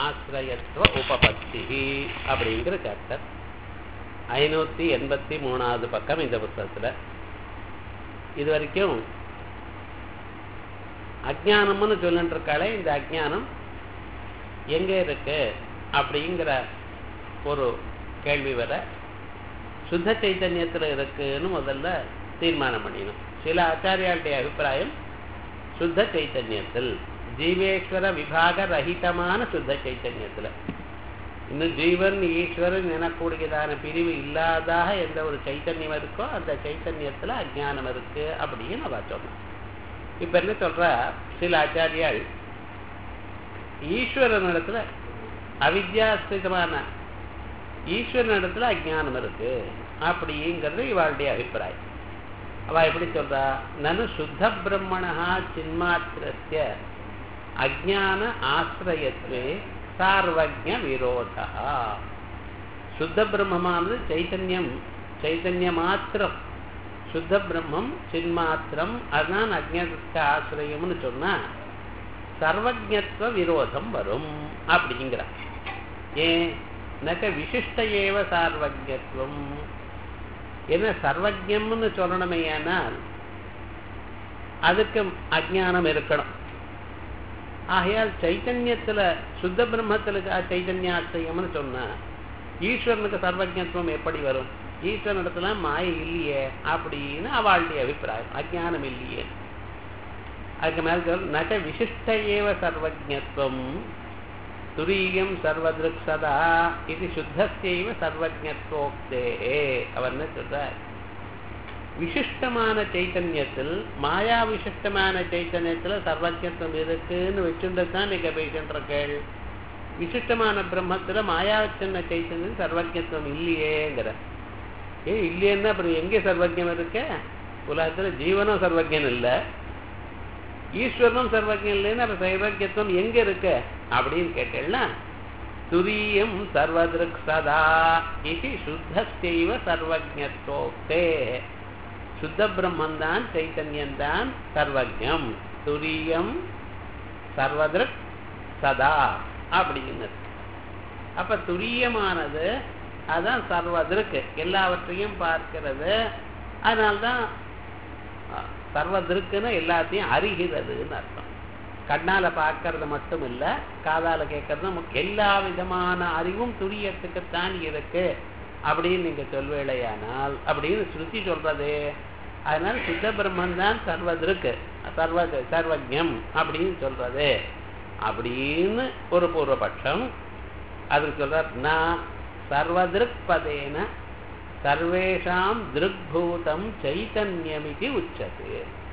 ஆசிரியத்துவ உபபத்தி அப்படிங்கிற சாப்டர் ஐநூற்றி எண்பத்தி மூணாவது பக்கம் இந்த புத்தகத்தில் இது வரைக்கும் அஜானம்னு சொல்லிட்டு இருக்காளே இந்த அஜானம் எங்கே இருக்கு அப்படிங்கிற ஒரு கேள்வி வர சுத்த சைத்தன்யத்தில் இருக்குன்னு முதல்ல தீர்மானம் பண்ணிடணும் சில ஆச்சாரியாளுடைய அபிப்பிராயம் சுத்த சைத்தன்யத்தில் ஜீவேஸ்வர விபாக ரஹிதமான சுத்த சைத்தன்யத்தில் இன்னும் ஜீவன் ஈஸ்வரன் எனக்கூடியதான பிரிவு இல்லாதாக எந்த ஒரு சைத்தன்யம் இருக்கோ அந்த சைத்தன்யத்தில் அஜானம் இருக்கு அப்படின்னு அவ சொன்னான் இப்ப என்ன சொல்றா சில ஆச்சாரியால் ஈஸ்வரனிடத்துல அவித்யாஸ்திதமான ஈஸ்வரனிடத்துல அஜானம் இருக்கு அப்படிங்கிறது இவாளுடைய அபிப்பிராயம் அவ எப்படி சொல்றா நனு சுத்த பிரம்மணா சின்மாத்திரஸ்ய அஜான ஆசிரியத்வே சார்வஜ விரோதா சுத்த பிரம்மமானது சைத்தன்யம் சைத்தன்ய மாத்திரம் சுத்த பிரம்மம் சின்மாத்திரம் அதுதான் அஜ்ஞத்துக்கு ஆசிரியம்னு சொன்னா சர்வஜத்துவ விரோதம் வரும் அப்படிங்கிற ஏன் நக விசிஷ்ட ஏவ சார்வஜத்துவம் என்ன சர்வஜம்னு சொல்லணுமே ஆனால் அதுக்கு அஜானம் இருக்கணும் ஆகையால் சைத்தன்யத்துல சுத்த பிரம்மத்துல சைத்தன்யாசிரியம்னு சொன்னா ஈஸ்வரனுக்கு சர்வஜத்துவம் எப்படி வரும் ஈஸ்வரனிடத்துல மாய இல்லையே அப்படின்னு அவளுடைய அபிப்பிராயம் அஜானம் இல்லையே அதுக்கு மேல சொல் நக விசிஷ்ட ஏவ சர்வஜத்துவம் துரியம் சர்வதிருக் சதா இது சுத்தஸ்யைவ சர்வஜத்துவோக்தே அவர் என்ன சொல்றார் விசிஷ்டமான சைத்தன்யத்தில் மாயா விசிஷ்டமான சைத்தன்யத்துல சர்வஜத்துவம் இருக்குன்னு வச்சுட்டு தான் நீங்க பேசின்றிருக்கள் விசிஷ்டமான பிரம்மத்துல மாயா சின்ன சைத்தன்யம் சர்வஜத்துவம் இல்லையேங்கிற ஏ இல்லையேன்னா அப்புறம் எங்க சர்வஜம் இருக்க உலகத்துல ஜீவனும் சர்வஜன் இல்லை ஈஸ்வரனும் சர்வஜன் இல்லைன்னு அப்ப சர்வஜத்துவம் எங்க இருக்க அப்படின்னு கேட்டேன்னா துரியம் சர்வதிருக் சதா இது சுத்தஸ்தெய்வ சர்வஜத்தோக்தே சுத்த பிரம்மந்தான் சைத்தன்யந்தான் சர்வஜம் துரியம் சர்வதிருக் சதா அப்படின்னு அப்ப துரியமானது அதான் சர்வதிருக்கு எல்லாவற்றையும் பார்க்கிறது அதனால்தான் சர்வதிருக்குன்னு எல்லாத்தையும் அறிகிறதுன்னு அர்த்தம் கண்ணால பார்க்கறது மட்டும் இல்ல காதால கேட்கறது எல்லா விதமான அறிவும் துரியத்துக்குத்தான் இருக்கு அப்படின்னு நீங்க சொல்வேளையானால் அப்படின்னு ஸ்ருதி சொல்றது அதனால சுத்த பிரம்மன் தான் சர்வதிருக்கு சர்வ சர்வஜம் அப்படின்னு சொல்றது அப்படின்னு ஒரு பூர்வபட்சம் அதுக்கு சொல்றார் நான் சர்வதிருக் பதேன சர்வேஷாம் திருக்பூதம் சைத்தன்யமிதி உச்சது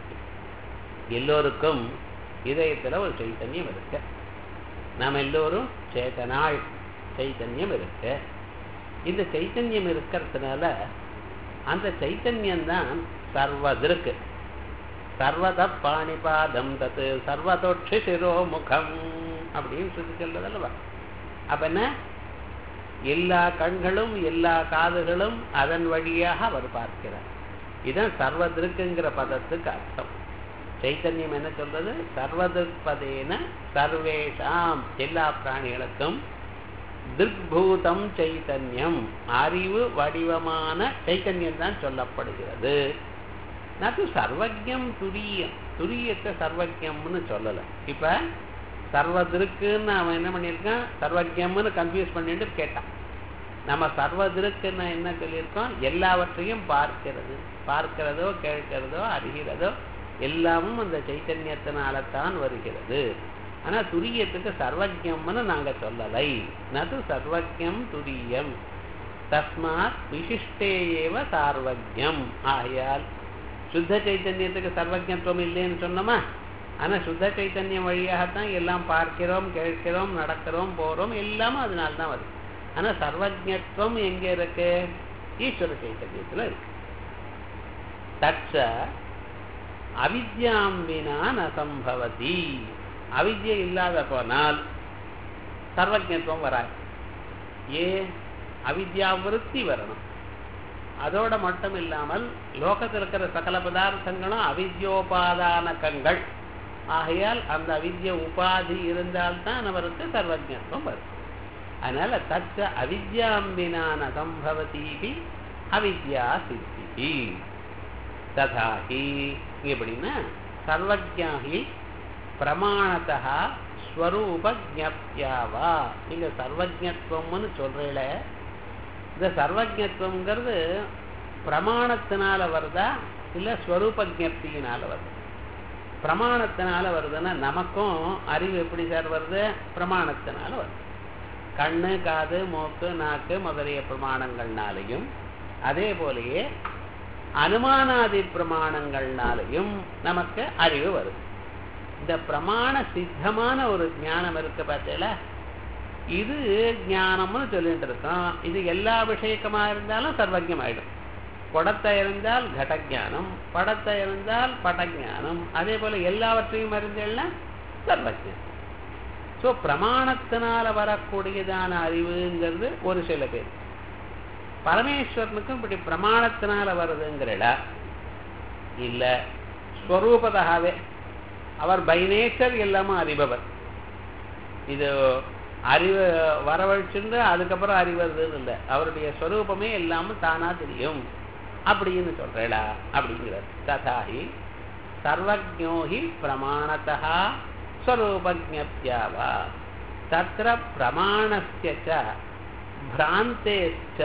எல்லோருக்கும் இதயத்துல ஒரு சைத்தன்யம் இருக்கு நாம் எல்லோரும் சேதனாள் சைத்தன்யம் இருக்கு இந்த சைத்தன்யம் இருக்கிறதுனால அந்த சைத்தன்யம் தான் சர்வதிருக்கு சர்வத பாணிபாதம் தத்து சர்வதொட்சி சிரோமுகம் அப்படின்னு சொல்லி சொல்றது அல்லவா அப்ப என்ன எல்லா கண்களும் எல்லா காதுகளும் அதன் வழியாக அவர் பார்க்கிறார் இதுதான் சர்வதிருக்குங்கிற பதத்துக்கு அர்த்தம் சைத்தன்யம் என்ன சொல்றது சர்வதிருப்பதேன சர்வேஷாம் எல்லா பிராணிகளுக்கும் திருக்பூதம் சைத்தன்யம் அறிவு வடிவமான சைத்தன்யம் தான் சொல்லப்படுகிறது நது சர்வஜம் துரியம் துரியத்தை சர்வஜம்னு சொல்லலை இப்ப சர்வதிருக்குன்னு அவன் என்ன பண்ணியிருக்கான் சர்வஜம்னு கன்ஃபியூஸ் பண்ணிட்டு கேட்டான் நம்ம சர்வதிருக்குன்னு என்ன சொல்லியிருக்கோம் எல்லாவற்றையும் பார்க்கிறது பார்க்கிறதோ கேட்கிறதோ அறிகிறதோ எல்லாமும் அந்த சைத்தன்யத்தினால தான் வருகிறது ஆனா துரியத்துக்கு சர்வஜம்னு நாங்க சொல்லலை நது சர்வஜம் துரியம் தஸ்மாத் விசிஷ்டேயேவ சார்வஜம் ஆகையால் சுத்த சைத்தன்யத்துக்கு சர்வஜத்துவம் இல்லைன்னு சொன்னோமா ஆனா சுத்த சைத்தன்யம் வழியாகத்தான் எல்லாம் பார்க்கிறோம் கேட்கிறோம் நடக்கிறோம் போறோம் எல்லாமே அதனால தான் வருது ஆனா சர்வஜத்துவம் எங்க இருக்கு ஈஸ்வர சைத்தன்யத்துல இருக்கு தட்ச அவித்யாம் வினா நசம்பவதி அவித்யை இல்லாத போனால் சர்வஜத்துவம் வராது ஏ அவித்யா விருத்தி வரணும் அதோட மட்டும் இல்லாமல் லோகத்தில் இருக்கிற சகல பதார்த்தங்களும் அவித்யோபாதானக்கங்கள் ஆகையால் அந்த அவித்ய உபாதி இருந்தால்தான் அவருக்கு சர்வஜத்துவம் வரும் அதனால தச்ச அவித்யாம்பினான சம்பவத்தீபி அவித்யா சித்தி ததாஹி எப்படின்னா சர்வஜாகி பிரமாணத்தா ஸ்வரூப ஜப்தியாவா நீங்க சர்வஜத்துவம்னு சொல்றீல இந்த சர்வஜத்துவங்கிறது பிரமாணத்தினால வருதா இல்ல ஸ்வரூப ஜப்தியினால வருது பிரமாணத்தினால வருதுன்னா நமக்கும் அறிவு எப்படி சார் வருது பிரமாணத்தினால வருது கண்ணு காது மூக்கு நாக்கு முதலிய பிரமாணங்கள்னாலையும் அதே போலயே அனுமானாதி பிரமாணங்கள்னாலையும் நமக்கு அறிவு வருது இந்த பிரமாண சித்தமான ஒரு ஞானம் இருக்கு பார்த்தீங்களா இது ஞானம்னு சொல்லிட்டு இருக்கோம் இது எல்லா விஷயக்கமா இருந்தாலும் சர்வஜம் ஆயிடும் குடத்தை இருந்தால் கடஜானம் படத்தை இருந்தால் படஜானம் அதே போல எல்லாவற்றையும் அறிந்தேன்னா சர்வஜம் ஸோ பிரமாணத்தினால வரக்கூடியதான அறிவுங்கிறது ஒரு சில பேர் பரமேஸ்வரனுக்கும் இப்படி பிரமாணத்தினால வருதுங்கிறடா இல்ல ஸ்வரூபதாகவே அவர் பை நேச்சர் எல்லாமும் அறிபவர் இது அறிவு வரவழைச்சுட்டு அதுக்கப்புறம் அறிவதுன்னு இல்லை அவருடைய ஸ்வரூபமே எல்லாமும் தானா தெரியும் அப்படின்னு சொல்றேடா அப்படிங்கிறார் ததாஹி சர்வஜோஹி பிரமாணத்தா ஸ்வரூபஜப்தியாவா தத்திர பிரமாணஸ்ய பிராந்தேச்ச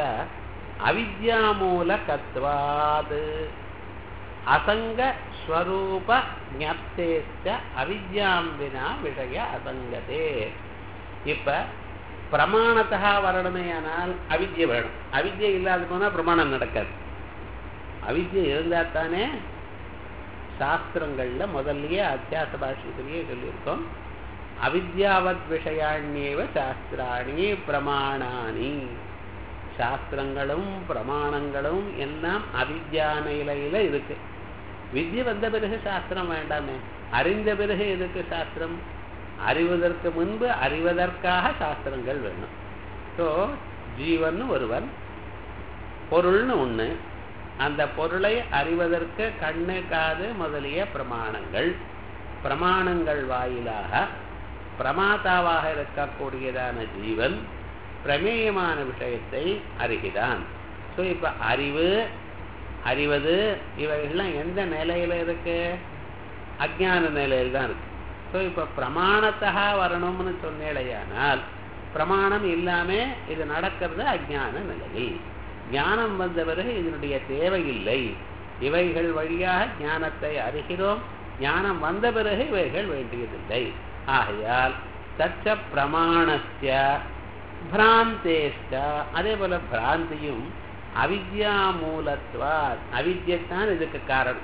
அவித்யாமூலகத்வாத் அசங்க ஸ்வரூப ஜப்தேச்ச அவித்யாம் வினா விஷய அசங்கதே இப்ப பிரமாணத்தா வரணுமே ஆனால் அவித்யை வேணும் அவித்யை இல்லாத போனா பிரமாணம் நடக்காது அவித்யை இருந்தா தானே சாஸ்திரங்கள்ல முதல்லயே அத்தியாச பாஷ்யத்திலேயே சொல்லியிருக்கோம் அவித்யாவத் விஷயாண்யேவ சாஸ்திராணி பிரமாணானி சாஸ்திரங்களும் பிரமாணங்களும் எல்லாம் அவித்யா நிலையில இருக்கு வித்யை வந்த பிறகு சாஸ்திரம் வேண்டாமே அறிந்த பிறகு எதுக்கு சாஸ்திரம் அறிவதற்கு முன்பு அறிவதற்காக சாஸ்திரங்கள் வேணும் ஸோ ஜீவன் ஒருவன் பொருள்னு ஒண்ணு அந்த பொருளை அறிவதற்கு கண்ணு காது முதலிய பிரமாணங்கள் பிரமாணங்கள் வாயிலாக பிரமாதாவாக இருக்கக்கூடியதான ஜீவன் பிரமேயமான விஷயத்தை அறிகிறான் ஸோ இப்ப அறிவு அறிவது இவைகள்லாம் எந்த நிலையில இருக்கு அஜான நிலையில் தான் இருக்கு ஸோ இப்ப பிரமாணத்தகா வரணும்னு சொன்னேடையானால் பிரமாணம் இல்லாம இது நடக்கிறது அஜான நிலையில் ஞானம் வந்த பிறகு இதனுடைய தேவையில்லை இவைகள் வழியாக ஞானத்தை அறிகிறோம் ஞானம் வந்த பிறகு இவைகள் வேண்டியதில்லை ஆகையால் தச்ச பிரமாணஸ்ய பிராந்தேஷ்ட அதே போல பிராந்தியும் அவித்யா மூலத்வா அவித்யத்தான் இதுக்கு காரணம்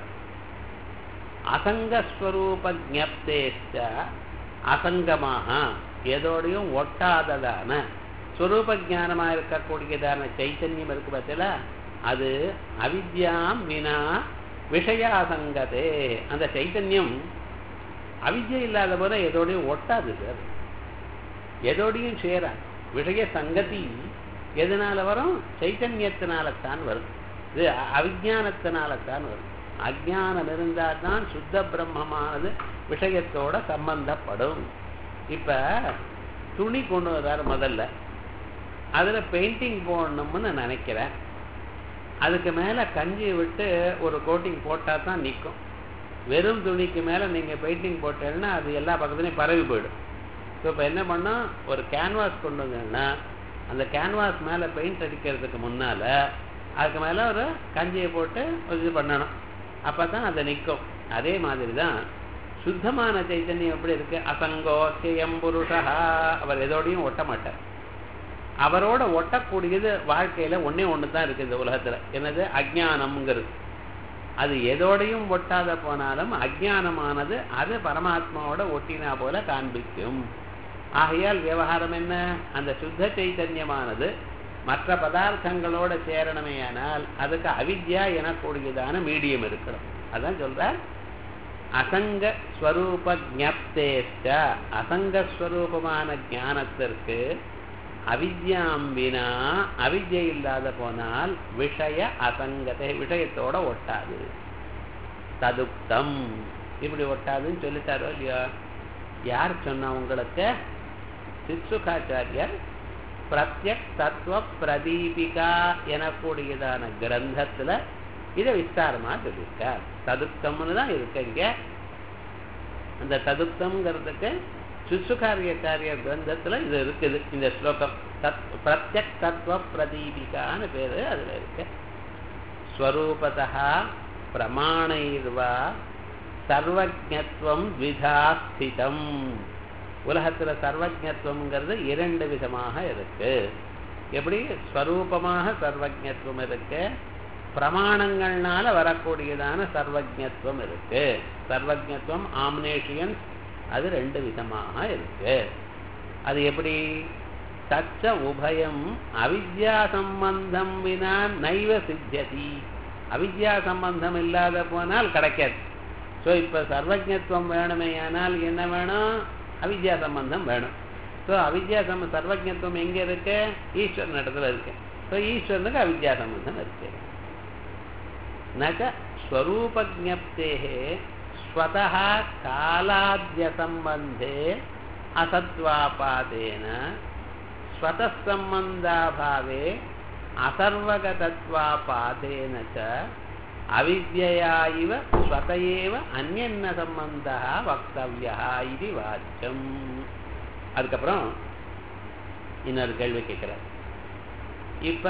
அசங்கஸ்வரூப ஜப்தேஷ்ட அசங்கமாக எதோடையும் ஒட்டாததான ஸ்வரூப ஜானமா இருக்கக்கூடியதான சைத்தன்யம் இருக்கு பார்த்தீங்களா அது அவித்யாம் வினா விஷயாசங்கதே அந்த சைத்தன்யம் அவித்யை இல்லாத போத எதோடையும் ஒட்டாது சார் எதோடையும் சேராது விஷய சங்கதி எதனால வரும் சைத்தன்யத்தினால தான் வரும் இது அவிஜானத்தினால தான் வரும் அஜானம் இருந்தால் தான் சுத்த பிரம்மமானது விஷயத்தோட சம்பந்தப்படும் இப்ப துணி கொண்டு வர்றாரு முதல்ல அதுல பெயிண்டிங் போடணும்னு நினைக்கிறேன் அதுக்கு மேல கஞ்சி விட்டு ஒரு கோட்டிங் போட்டா தான் நிற்கும் வெறும் துணிக்கு மேல நீங்க பெயிண்டிங் போட்டேன்னா அது எல்லா பக்கத்துலையும் பரவி போயிடும் ஸோ இப்போ என்ன பண்ணோம் ஒரு கேன்வாஸ் கொண்டு வந்தோம்னா அந்த கேன்வாஸ் மேல பெயிண்ட் அடிக்கிறதுக்கு முன்னால அதுக்கு மேல ஒரு கஞ்சியை போட்டு இது பண்ணணும் அப்பதான் அது நிற்கும் அதே மாதிரி தான் சுத்தமான சைத்தன்யம் எப்படி இருக்கு அசங்கோசியம் புருஷா அவர் எதோடையும் ஒட்ட மாட்டார் அவரோட ஒட்டக்கூடியது வாழ்க்கையில ஒன்னே ஒன்று தான் இருக்கு இந்த உலகத்துல என்னது அஜானம்ங்கிறது அது எதோடையும் ஒட்டாத போனாலும் அஜானமானது அது பரமாத்மாவோட ஒட்டினா போல காண்பிக்கும் ஆகையால் விவகாரம் என்ன அந்த சுத்த சைத்தன்யமானது மற்ற பதார்த்தங்களோட சேரணுமேயானால் அதுக்கு அவித்யா எனக்கூடியதான மீடியம் இருக்கணும் அதான் சொல்றார் அசங்க ஸ்வரூப ஜப்தேஷ்ட அசங்க ஸ்வரூபமான ஞானத்திற்கு அவித்யாம்பினா அவித்யை இல்லாத போனால் விஷய அசங்கத்தை விஷயத்தோட ஒட்டாது ததுக்தம் இப்படி ஒட்டாதுன்னு சொல்லிட்டாரோ இல்லையோ யார் சொன்னா உங்களுக்கு சித்சுகாச்சாரியர் பிரத்யக் தத்துவ பிரதீபிகா எனக்கூடியதான கிரந்தத்துல இதை விஸ்தாரமா சொல்லியிருக்கார் ததுப்தம்னு தான் இருக்கு இங்க அந்த ததுப்தம்ங்கிறதுக்கு சுசுகாரியக்காரிய கிரந்தத்துல இது இருக்குது இந்த ஸ்லோகம் தத் பிரத்யக் தத்துவ பிரதீபிகான்னு பேரு அதுல இருக்கு ஸ்வரூபதா பிரமாணைர்வா சர்வஜத்துவம் விதா ஸ்திதம் உலகத்துல சர்வஜத்துவம்ங்கிறது இரண்டு விதமாக இருக்கு எப்படி ஸ்வரூபமாக சர்வஜத்துவம் இருக்கு பிரமாணங்கள்னால வரக்கூடியதான சர்வஜத்துவம் இருக்கு சர்வஜத்துவம் ஆம்னேஷியன்ஸ் அது ரெண்டு விதமாக இருக்கு அது எப்படி தச்ச உபயம் அவித்யா சம்பந்தம் வினா நைவ சித்தியதி அவித்யா சம்பந்தம் இல்லாத போனால் கிடைக்காது ஸோ இப்போ சர்வஜத்துவம் வேணுமே ஆனால் என்ன வேணும் அவித்யா சம்பந்தம் வேணும் ஸோ அவித்யா சம்ப சர்வஜத்துவம் எங்கே இருக்கு ஈஸ்வரன் இடத்துல இருக்கு ஸோ ஈஸ்வரனுக்கு அவித்யா சம்பந்தம் இருக்கு நக ஸ்வரூபஜப்தே ஸ்வதः காலாத்யசம்பந்தே அசத்வாபாதேன ஸ்வதः சம்பந்தாபாவே असर्वगतत्वापादेन च अविद्यया इव स्वत एव अन्यन्न சம்பந்தः வக்தவியः இது வாச்சம் அதுக்கப்புறம் இன்னொரு கேள்வி கேட்கிறார் இப்ப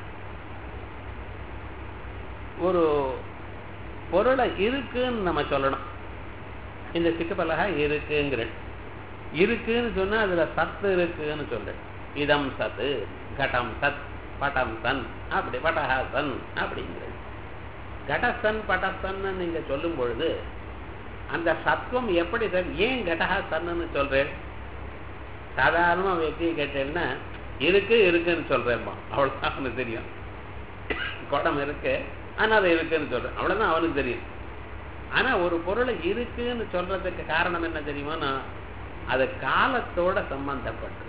ஒரு பொருளை இருக்குன்னு நம்ம சொல்லணும் இந்த சிக்கப்பலகா இருக்குங்கிற இருக்குன்னு சொன்னா அதுல சத்து இருக்குன்னு சொல்றேன் இதம் சத்து கடம் சத் படம் சன் அப்படி படஹா சன் அப்படிங்கிறது கடசன் படசன்னு நீங்க சொல்லும் பொழுது அந்த சத்துவம் எப்படி சார் ஏன் கடஹா சன்னு சொல்றேன் சாதாரணமா வெற்றியை கேட்டேன்னா இருக்கு இருக்குன்னு சொல்றேன்மா அவ்வளவுதான் அவனுக்கு தெரியும் குடம் இருக்கு ஆனா அது இருக்குன்னு சொல்றேன் அவ்வளவுதான் அவனுக்கு தெரியும் ஆனா ஒரு பொருளை இருக்குன்னு சொல்றதுக்கு காரணம் என்ன தெரியுமா அது காலத்தோட சம்பந்தப்பட்டிருக்கு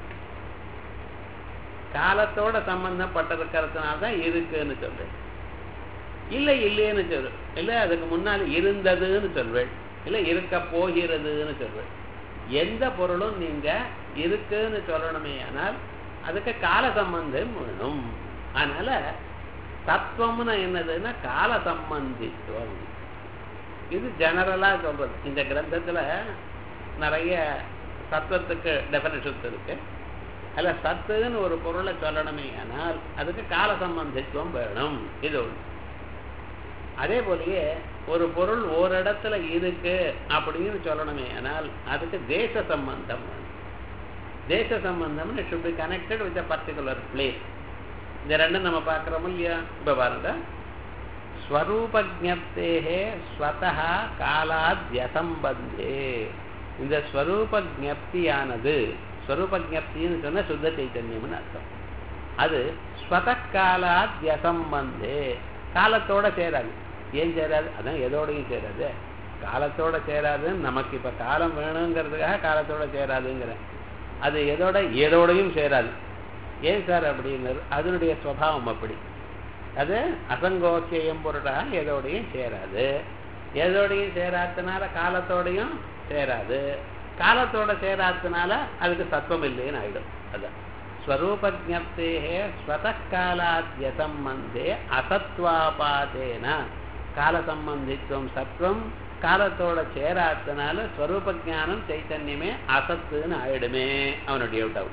காலத்தோட சம்பந்தப்பட்டிருக்கிறதுனால தான் இருக்குன்னு சொல்றேன் இல்லை இல்லைன்னு சொல்றேன் இல்லை அதுக்கு முன்னால் இருந்ததுன்னு சொல்வேன் இல்லை இருக்க போகிறதுன்னு சொல்வேன் எந்த பொருளும் நீங்க இருக்குன்னு சொல்லணுமே ஆனால் அதுக்கு கால சம்பந்தம் வேணும் அதனால தத்துவம்னு என்னதுன்னா கால சம்பந்தித்துவம் இது ஜெனரலா சொல்றது இந்த கிரந்தத்துல நிறைய தத்துவத்துக்கு டெபனிஷன்ஸ் இருக்கு அல்ல சத்துன்னு ஒரு பொருளை சொல்லணுமே ஆனால் அதுக்கு கால சம்பந்தித்துவம் வேணும் இது ஒன்று அதே போலயே ஒரு பொருள் ஓரிடத்துல இருக்கு அப்படின்னு சொல்லணுமே ஆனால் அதுக்கு தேச சம்பந்தம் வேணும் தேச சம்பந்தம்னு should be connected with a particular place இந்த ரெண்டும் நம்ம பார்க்குறோம் இல்லையா இப்போ பாருங்க ஸ்வரூபஜப்தேகே ஸ்வதா காலாத்யசம்பந்தே இந்த ஸ்வரூப ஜப்தியானது ஸ்வரூப ஜப்தின்னு சொன்ன சுத்த சைத்தன்யம்னு அர்த்தம் அது ஸ்வத காலாத்யசம்பந்தே காலத்தோட சேராது ஏன் சேராது அதான் எதோடையும் சேராது காலத்தோட சேராதுன்னு நமக்கு இப்ப காலம் வேணுங்கிறதுக்காக காலத்தோட சேராதுங்கிறேன் அது எதோட எதோடையும் சேராது ஏன் சார் அப்படின்னு அதனுடைய சுவாவம் அப்படி அது அசங்கோக்கியம் பொருளாக எதோடையும் சேராது எதோடையும் சேராதனால காலத்தோடையும் சேராது காலத்தோட சேராதனால அதுக்கு சத்துவம் இல்லைன்னு ஆயிடும் அதான் ஸ்வரூபஜப்தேகே ஸ்வதக்காலாத்யசம்பந்தே அசத்வாபாதேன கால சம்பந்தித்துவம் சத்வம் காலத்தோட சேராதனால ஸ்வரூப ஜானம் சைத்தன்யமே அசத்துன்னு ஆயிடுமே அவனுடைய டவுட்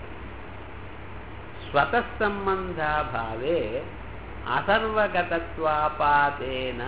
ஸ்வதசம்பந்தாபாவே அசர்வகதத்வாபாதேன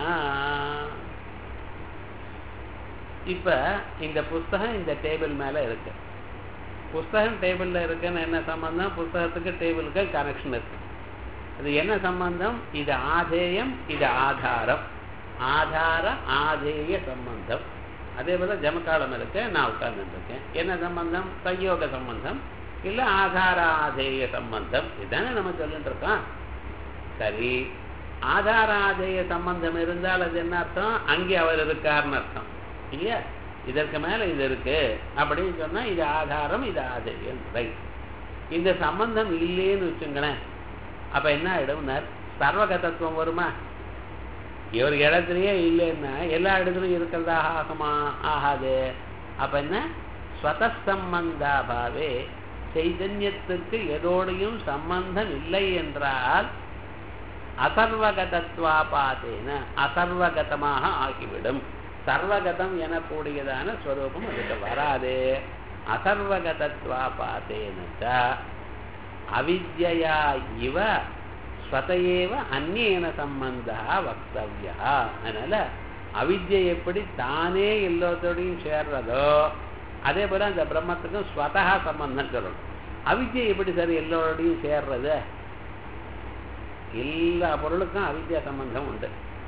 இப்ப இந்த புஸ்தகம் இந்த டேபிள் மேல இருக்கு புஸ்தகம் டேபிள்ல இருக்குன்னு என்ன சம்பந்தம் புஸ்தகத்துக்கு டேபிளுக்கு கனெக்ஷன் இருக்கு அது என்ன சம்பந்தம் இது ஆதேயம் இது ஆதாரம் ஆதார ஆதேய சம்பந்தம் அதே போல ஜமக்காலம் இருக்கு நான் உட்கார்ந்து இருக்கேன் என்ன சம்பந்தம் சயோக சம்பந்தம் இல்ல ஆதார ஆதேய சம்பந்தம் இதுதானே நம்ம சொல்லிட்டு இருக்கோம் சரி ஆதார ஆதேய சம்பந்தம் இருந்தால் அது என்ன அர்த்தம் அங்கே அவர் இருக்காருன்னு அர்த்தம் இல்லையா இதற்கு மேல இது இருக்கு அப்படின்னு சொன்னா இது ஆதாரம் இது ஆதேயம் ரைட் இந்த சம்பந்தம் இல்லைன்னு வச்சுங்களேன் அப்ப என்ன ஆயிடும் சர்வகதத்துவம் வருமா இவர் இடத்துலயே இல்லைன்னா எல்லா இடத்துலையும் இருக்கிறதாக ஆகுமா ஆகாது அப்ப என்ன ஸ்வதசம்பந்தாபாவே சைதன்யத்துக்கு எதோடையும் சம்பந்தம் இல்லை என்றால் அசர்வகதத்வாபாதேன அசர்வகதமாக ஆகிவிடும் சர்வகதம் எனக்கூடியதான ஸ்வரூபம் அதுக்கு வராது அசர்வகதத்வாபாதேன அவித்யா இவ ஸ்வதையேவ அந்நேன சம்பந்தா வக்தவியா அதனால அவித்யை எப்படி தானே எல்லாத்தோடையும் சேர்றதோ அதே போல அந்த பிரம்மத்துக்கும் ஸ்வதா சம்பந்தம் சொல்லணும் அவித்யை எப்படி சார் எல்லோரோடையும் சேர்றது எல்லா பொருளுக்கும் அவித்யா சம்பந்தம் உண்டு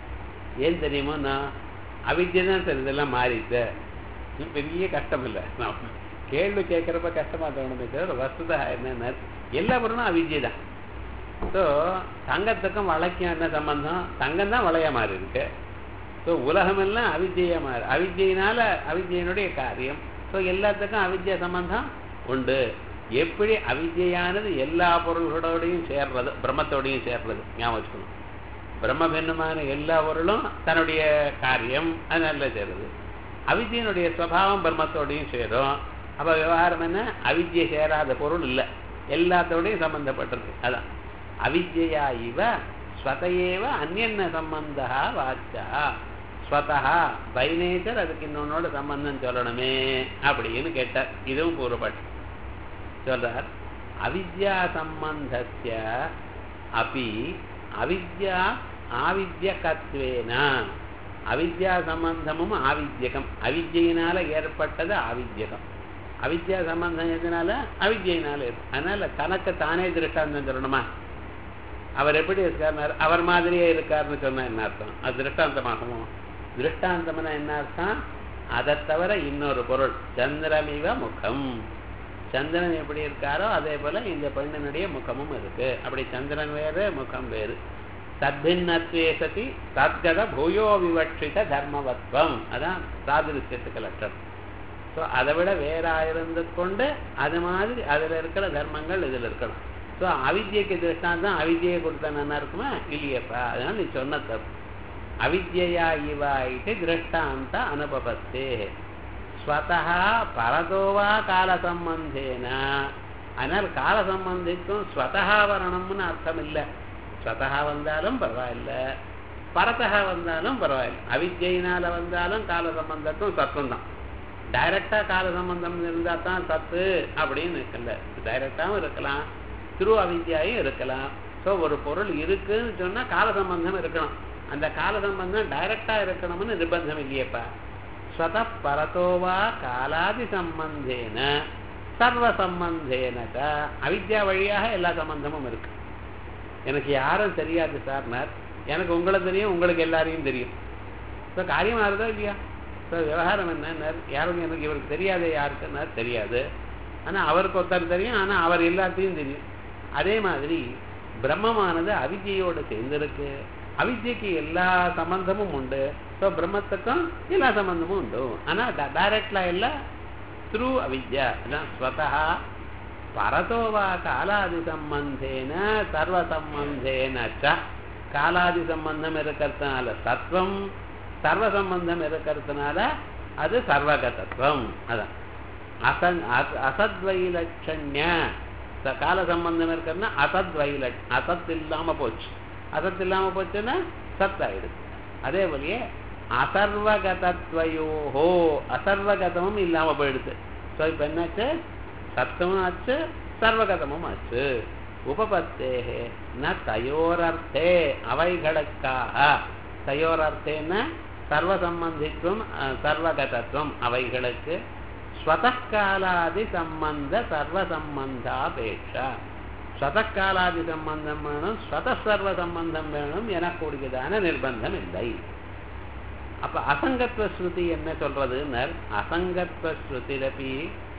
ஏன் தெரியுமோன்னா அவித்யை தான் சார் இதெல்லாம் மாறிட்டு பெரிய கஷ்டம் இல்லை நான் கேள்வி கேட்குறப்ப கஷ்டமா தோணுமே சார் வஸ்துதா என்னென்ன எல்லா பொருளும் அவித்யை தான் ஸோ தங்கத்துக்கும் வளைக்கும் என்ன சம்பந்தம் தங்கம் தான் வளைய மாறி இருக்கு ஸோ உலகமெல்லாம் அவித்யா மாறு அவித்யினால அவித்யினுடைய காரியம் ஸோ எல்லாத்துக்கும் அவித்யா சம்பந்தம் உண்டு எப்படி அவித்யானது எல்லா பொருள்களோடையும் சேர்றது பிரம்மத்தோடையும் சேர்றது ஞாபகம் வச்சுக்கணும் பிரம்ம பின்னமான எல்லா பொருளும் தன்னுடைய காரியம் அது நல்ல சேருது அவித்யனுடைய சுவாவம் பிரம்மத்தோடையும் சேரும் அப்ப விவகாரம் என்ன அவித்யை சேராத பொருள் இல்லை எல்லாத்தோடையும் சம்பந்தப்பட்டிருக்கு அதான் அவித்யா இவ ஸ்வதையேவ அந்நியன்ன சம்பந்தா வாச்சா ஸ்வதா பை நேச்சர் அதுக்கு இன்னொன்னோட சம்பந்தம் சொல்லணுமே அப்படின்னு கேட்டார் இதுவும் கூறப்பட்டு சொல்றார் அவித்யா சம்பந்தஸ்ய அப்பி அவித்யா ஆவித்யகத்வேன அவித்யா சம்பந்தமும் ஆவித்யகம் அவித்யினால ஏற்பட்டது ஆவித்யகம் அவித்யா சம்பந்தம் எதனால அவித்யினால இருக்கும் அதனால தனக்கு தானே திருஷ்டாந்தம் சொல்லணுமா அவர் எப்படி இருக்கார் அவர் மாதிரியே இருக்காருன்னு சொன்னா என்ன அர்த்தம் அது திருஷ்டாந்தமாகுமோ திருஷ்டாந்தம்னா என்ன அர்த்தம் அதை தவிர இன்னொரு பொருள் சந்திரமிவ முகம் சந்திரன் எப்படி இருக்காரோ அதே போல இந்த பெண்ணினுடைய முகமும் இருக்கு அப்படி சந்திரன் வேறு முகம் வேறு தத்பின்னத்வே சதி தத்கத பூயோ விவட்சித தர்மவத்வம் அதான் சாதுரிச்சத்துக்கு லட்சம் ஸோ அதை விட வேறா இருந்து கொண்டு அது மாதிரி அதில் இருக்கிற தர்மங்கள் இதில் இருக்கணும் ஸோ அவித்யக்கு திருஷ்டாந்தம் அவித்யை கொடுத்தா நல்லா இருக்குமா இல்லையப்பா அதனால நீ சொன்ன தப்பு அவித்யா இவா இது திருஷ்டாந்த அனுபவத்தே ஸ்வதா பரதோவா கால சம்பந்தேன அதனால் கால சம்பந்திக்கும் ஸ்வதா வரணும்னு அர்த்தம் இல்லை ஸ்வதா வந்தாலும் பரவாயில்ல பரதா வந்தாலும் பரவாயில்ல அவித்யினால வந்தாலும் கால சம்பந்தத்தும் சத்தம் தான் டைரக்டா கால சம்பந்தம் இருந்தா தான் சத்து அப்படின்னு இருக்குல்ல டைரக்டாவும் இருக்கலாம் திரு அவித்யாயும் இருக்கலாம் ஸோ ஒரு பொருள் இருக்குன்னு சொன்னா கால சம்பந்தம் இருக்கணும் அந்த கால சம்பந்தம் டைரக்டா இருக்கணும்னு நிர்பந்தம் இல்லையப்பா ஸ்வத பரதோவா காலாதி சம்பந்தேன சர்வ சம்பந்தேன அவித்யா வழியாக எல்லா சம்பந்தமும் இருக்கு எனக்கு யாரும் தெரியாது சார்னார் எனக்கு உங்களை தெரியும் உங்களுக்கு எல்லாரையும் தெரியும் ஸோ காரியம் ஆறுதோ இல்லையா ஸோ விவகாரம் என்ன யாரும் எனக்கு இவருக்கு தெரியாதே யாருக்குன்னா தெரியாது ஆனால் அவருக்கு ஒருத்தர் தெரியும் ஆனால் அவர் எல்லாத்தையும் தெரியும் அதே மாதிரி பிரம்மமானது அவித்யோடு சேர்ந்திருக்கு அவித்யக்கு எல்லா சம்பந்தமும் உண்டு ஸோ பிரம்மத்துக்கும் எல்லா சம்பந்தமும் உண்டு ஆனால் டைரக்ட்ல எல்லாம் த்ரூ அவித்யா ஸ்வதா பரதோவா காலாதி சம்பந்தேன சர்வ சம்பந்தேன ச காலாதி சம்பந்தம் இருக்கிறதுனால சத்வம் சர்வ சம்பந்தம் இருக்கிறதுனால அது சர்வகதத்துவம் அதான் அசன் அசத்வைலட்சண்ய கால சம்பந்தம் இருக்கிறதுனா அசத்வைலட் அசத் இல்லாம போச்சு அசத் இல்லாம போச்சுன்னா சத் ஆயிடுது அதே போலயே அசர்வகதத்வயோஹோ அசர்வகதமும் இல்லாம போயிடுது ஸோ இப்போ என்னாச்சு சத்தமும் ஆச்சு சர்வகதமும் ஆச்சு உபபத்தேகே ந தயோரர்த்தே அவைகளுக்காக தயோரர்த்தேன சர்வசம்பந்தித்துவம் சர்வகதத்துவம் அவைகளுக்கு ஸ்வதக்காலாதி சம்பந்த சர்வசம்பந்தாபேட்சா ஸ்வதக்காலாதி சம்பந்தம் வேணும் ஸ்வத சர்வ சம்பந்தம் வேணும் எனக்கூடியதான நிர்பந்தம் இல்லை அப்ப அசங்கத்வ ஸ்ருதி என்ன சொல்றதுன்னர் அசங்கத்வ ஸ்ருதிரபி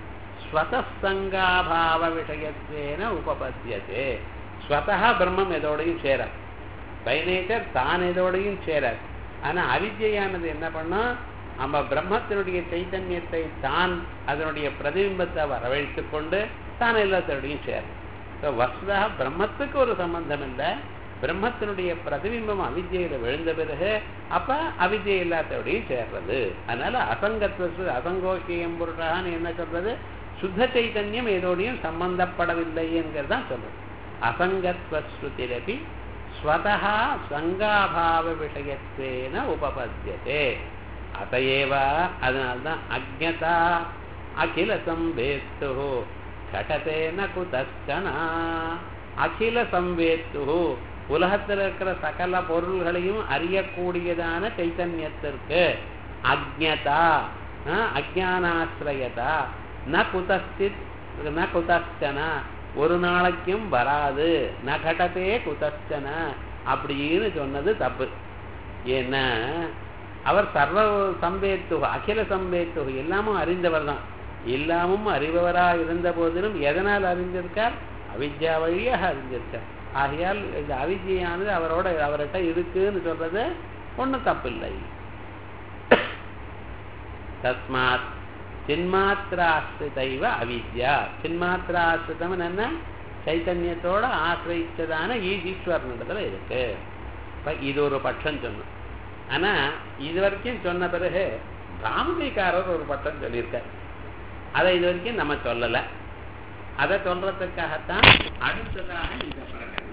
ஸ்வதசங்காபாவ விஷயத்தேன உபபத்தியதே ஸ்வதா பிரம்மம் எதோடையும் சேராது பை நேச்சர் தான் எதோடையும் சேராது ஆனா அவித்யானது என்ன பண்ணும் நம்ம பிரம்மத்தினுடைய சைத்தன்யத்தை தான் அதனுடைய பிரதிபிம்பத்தை வரவழைத்து கொண்டு தான் எல்லாத்தோடையும் சேரும் ஸோ வசுதா பிரம்மத்துக்கு ஒரு சம்பந்தம் இல்லை பிரம்மத்தினுடைய பிரதிபிம்பம் அவித்யில விழுந்த பிறகு அப்ப அவித்யை இல்லாதபடியும் சேர்றது அதனால அசங்கத்துவ அசங்கோஷியம் புருஷான்னு என்ன சொல்றது சுத்த சைத்தன்யம் ஏதோடையும் சம்பந்தப்படவில்லை என்கிறதான் சொல்றது அசங்கத்வஸ்ருதிரபி ஸ்வதா சங்காபாவ விஷயத்தேன உபபத்தியதே அதையேவ அதனால்தான் அஜ்ஞதா அகில சம்பேத்து கடத்தேன குதஸ்கனா அகில சம்பேத்து உலகத்தில் இருக்கிற சகல பொருள்களையும் அறியக்கூடியதான சைத்தன்யத்திற்கு அஜ்ஞதா அஜானாசிரயதா ந குதஸ்தித் ந குதஸ்தன ஒரு நாளைக்கும் வராது ந கடத்தே குதஸ்தன அப்படின்னு சொன்னது தப்பு ஏன்னா அவர் சர்வ சம்பேத்து அகில சம்பேத்து எல்லாமும் அறிந்தவர் தான் எல்லாமும் அறிபவராக இருந்த போதிலும் எதனால் அறிந்திருக்கார் அவித்யா வழியாக அறிந்திருக்கார் ஆகையால் இந்த அவித்யானது அவரோட அவர்கிட்ட இருக்குன்னு சொல்றது ஒன்றும் தப்பில்லை தஸ்மாத் சின்மாத்திராஸ்ரிதைவ அவித்யா சின்மாத்திராஸ்ரிதம் என்ன சைத்தன்யத்தோட ஆசிரிச்சதான ஈஸ்வரனிடத்துல இருக்கு இப்ப இது ஒரு பட்சம் சொன்னோம் ஆனா இது வரைக்கும் சொன்ன பிறகு பிராமதிக்காரர் ஒரு பட்டம் சொல்லியிருக்கார் அதை இது வரைக்கும் நம்ம சொல்லல அதை சொல்றதுக்காகத்தான் அடுத்ததாக இந்த